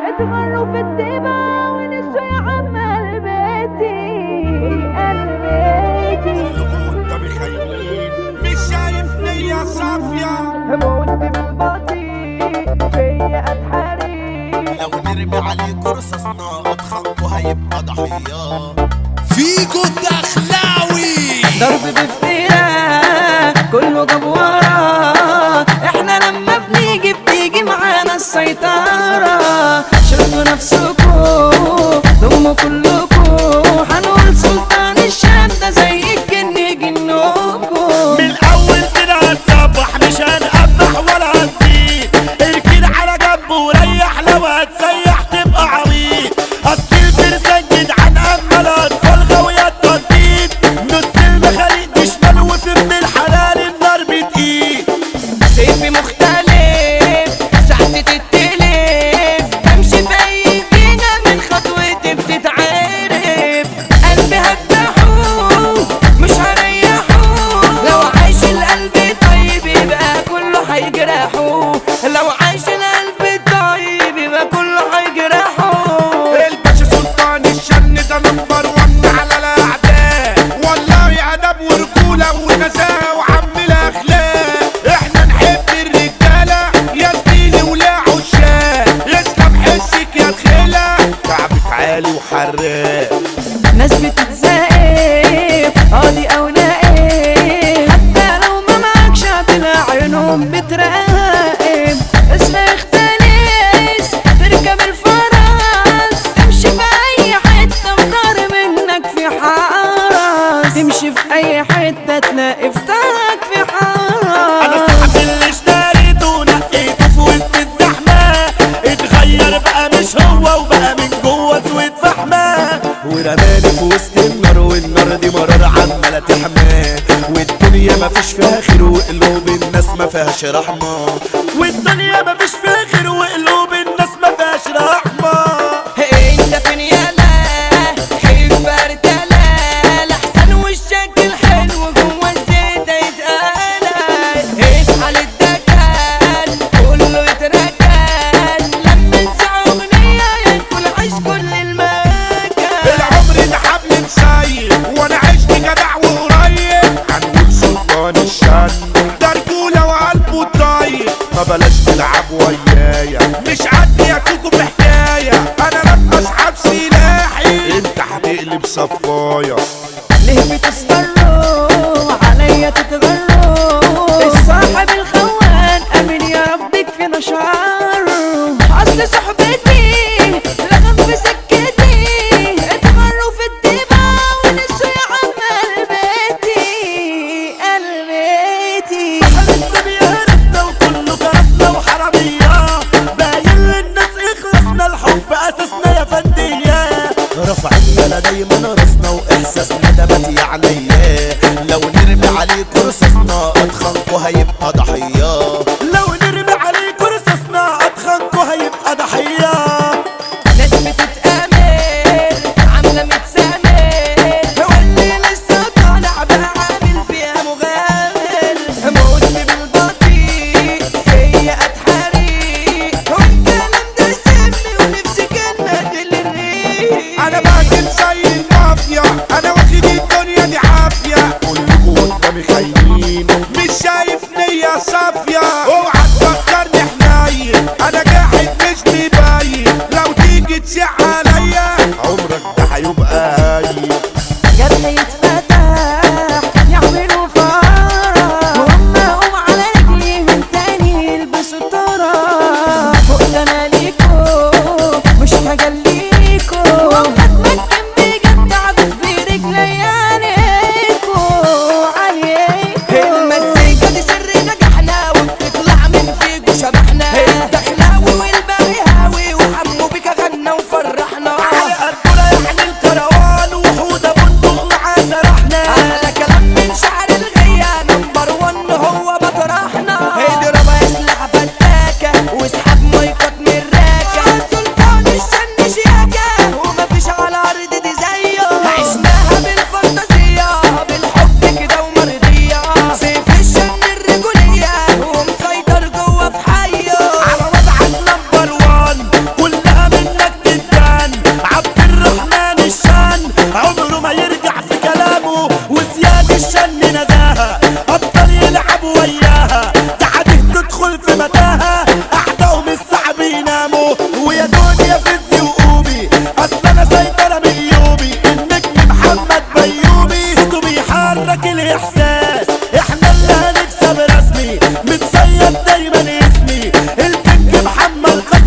اتغروا في الدماء ونسوا يا عم قلبتي قلبتي كلكم قدامي خاينين مش شايف نية صافية موت بالبطيء فيا اتحري لو نرمي عليكم رصاصنا اتخنقوا هيبقى ضحية فيجو الدخلاوي ضرب بافتراء كله جاب ورا احنا لما بنيجي بتيجي معانا السيطرة شدوا نفسكوا ضموا كلكوا هنقول سلطان الشام ده زي الجن جنوكوا من الاول كده هتصبح مش هنقبح ولا هنزيد اركن على جنب وريح لو هتسيح تبقى عبيط اصل الفرسان جدعان اما الاطفال غاوية التنطيط نص المخاليق دي شمال وفي ابن الحلال النار بتقيل سيفي مختلف ساعتي تتلف بمشي في اي جينا من خطوتي بتتعرف قلبي هفتحه مش هريحه لو عايش القلب طيب يبقى كله هيجرحه لو عايش القلب طيب يبقى كله هيجرحه الباشا سلطان الشن ده نمبر ون على الاعداء والله ادب ورجوله ونزاهه وعم الاخلاق احنا نحب الرجاله يا زميلي ولا عشاق يسلم حسك يا الخيله كعبك عالي وحراق ناس بتتزاقف قاضي او نائب حتى لو ما معكش هتلاقي عينهم بتراقب اسم اختلس تركب الفرس تمشي في اي حته مطار منك في حرس تمشي في اي حته تلاقي فتاك في انا حرس صاحب اللي اشتريته ونقيته في وسط الزحمه اتغير بقى مش هو وبقى من جوه اسود فحمه ورماني في وسط النار والنار دي مرار عماله تحماه والدنيا ما فيش فيها خير وقلوب الناس ما فيهاش رحمه والدنيا ما فيش فيها خير وقلوب الناس ما فيهاش رحمه انت فين يالا حب ارتلا الاحسن وشك الحلو جوا الزيت يتقلى اصحى للدكان كله يتركن لما تسمع اغنيه يدخل عيش كل المكان العمر ده حبل مسيب وانا عشت جدع وقريب هنقول سلطان الشن ده رجوله وقلبه طيب ما بلاش تلعب ويايا مش عندي يا كوكو في حكايه انا لما اسحب سلاحي انت هتقلب صفايه ليه بتصفروا عليا تتغروا الصاحب الخوان امين يا رب يكفينا شر اصل صحبتي لغم في سكتي اتغروا في الدماء ونسوا يا عم قلبتي قلبتي الدنيا هرسنا وكله جرسنا وحرامية باين للناس اخلصنا الحب اساسنا يا فندية رفعنا دايما راسنا واحساسنا ده مات عليا لو نرمي عليكوا رصاصنا اتخنقوا هيبقى ضحية لو نرمي عليكوا رصاصنا اتخنقوا هيبقى ضحية ناس بتتآمر عاملة متسامر واللي لسه طالع بقى عامل فيها مغامر موتني بالبطيء فيا اتحرق والكلام ده سمي ونفسي كلمة الريق انا باكل زي المافيا انا واخد الدنيا دي عافيه كلكم قدامي خاينين مش شايف نية صافية اوعى تفكرني حنين انا جاحد مش مبين لو تيجي تسيح عليا عمرك ده هيبقى هايل جرح يتفتح يعملوا فرح وهم قوم على رجلي من تاني يلبسوا طرح فوق ده انا ليكو مش هجليكو وهتمكن بجد عدوس برجلي عليكو عليكو المزيكا دي سر نجاحنا وبتطلع من فيكو شبحنا الدخلاوي والباوي هاوي وحمو بيك غنى وفرحنا احساس احنا اللي هنكسب رسمي متصيد دايما اسمي الكينج محمد